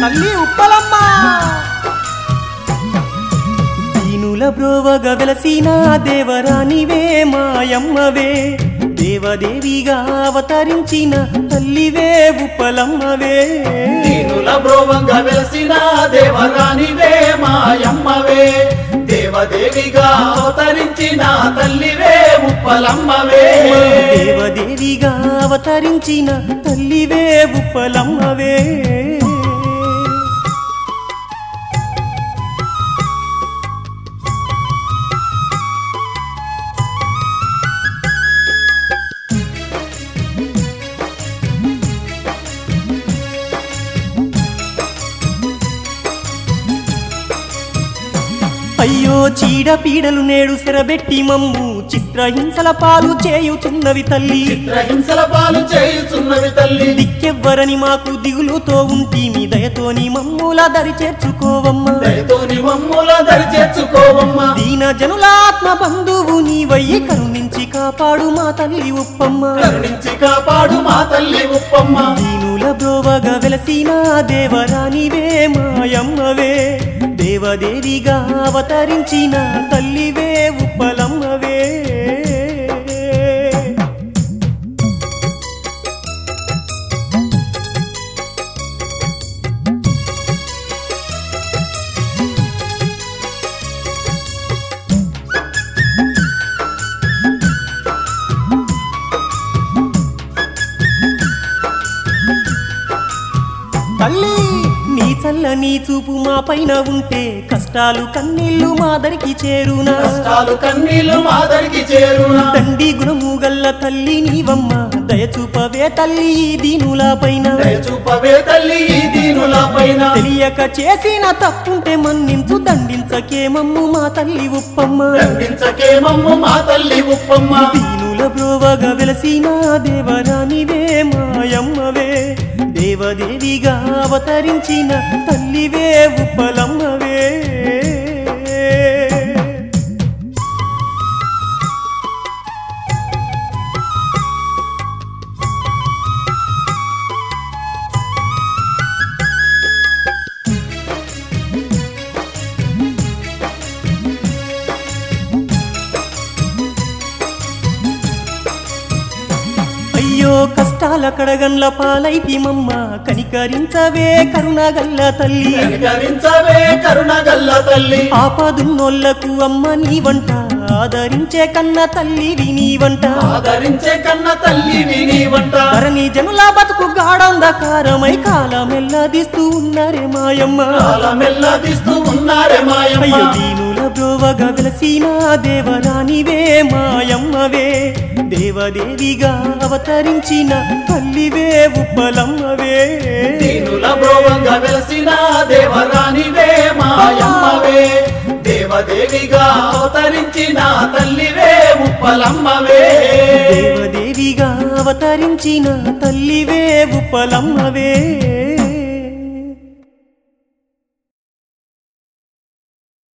తల్లి ఉప్పలమ్మ దీనుల బ్రోవగ వెలసిన దేవరానివే మాయమ్మవే దేవదేవిగా అవతరించిన తల్లివే ఉప్పలమ్మవే దీనుల బ్రోవంగా వెలసిన దేవరానివే మాయమ్మవే దేవదేవిగా అవతరించిన తల్లివే ఉప్పలమ్మవే మా దేవదేవిగా అవతరించిన తల్లివే ఉప్పలమ్మవే అయ్యో చీడ పీడలు నేడు సెరబెట్టి మమ్ము చిత్రహింసల పాలు చేయుచున్నవి తల్లి చిత్రహింసల పాలు చేయుచున్నవి తల్లి దిక్కెవ్వరని మాకు దిగులుతో ఉంటి మీ దయతోని మమ్ముల దరి చేర్చుకోవమ్మా దయతోని మమ్ముల దరి చేర్చుకోవమ్మా దీన జనులాత్మ బంధువు నీవయ్యి కరుణించి కాపాడు మా తల్లి ఉప్పమ్మ కరుణించి కాపాడు మా తల్లి ఉప్పమ్మ దీనుల బ్రోవగా వెలసిన దేవరానివే మాయమ్మవే దేవదేవిగా అవతరించిన తల్లివే ఉప్పలమ్మవే తల్లి నీ చల్లని చూపు మా పైన ఉంటే కష్టాలు కన్నీళ్లు మాదరికి చేరునా కష్టాలు కన్నీళ్లు మాదరికి చేరునా తండ్రి గుణము గల్ల తల్లి నీవమ్మ దయచూపవే తల్లి ఈ దీనుల పైన దయచూపవే తల్లి ఈ దీనుల పైన తెలియక చేసిన తప్పుంటే మన్నించు దండించకే మమ్ము మా తల్లి ఉప్పమ్మ దండించకే మమ్ము మా తల్లి ఉప్పమ్మ దీనుల బ్రోవగా వెలసిన దేవరానివే మాయమ్మవే దేవదేవిగా అవతరించిన తల్లివే ఉప్పలమ్మవే అయ్యో కష్టాల కడగండ్ల పాలైతి మమ్మ కనికరించవే కరుణగల్ల తల్లి కనికరించవే కరుణగల్ల తల్లి ఆపదున్నోళ్లకు అమ్మ నీ వంట ఆదరించే కన్న తల్లి నీ వంట ఆదరించే కన్న తల్లి విని వంట ధరణి జనుల బతుకు గాఢంధకారమై కాలమెల్లదిస్తూ ఉన్నారే మాయమ్మ కాలమెల్లదిస్తూ ఉన్నారే మాయమ్మ అయ్యో దీనుల బ్రోవగా వెలసిన దేవరానివే మాయమ్మవే దేవదేవిగా అవతరించిన తల్లివే ఉప్పలమ్మవే దీనుల బ్రోవంగా వెలసిన దేవరానివే మాయమ్మవే దేవదేవిగా అవతరించిన తల్లివే ఉప్పలమ్మవే దేవదేవిగా అవతరించిన తల్లివే ఉప్పలమ్మవే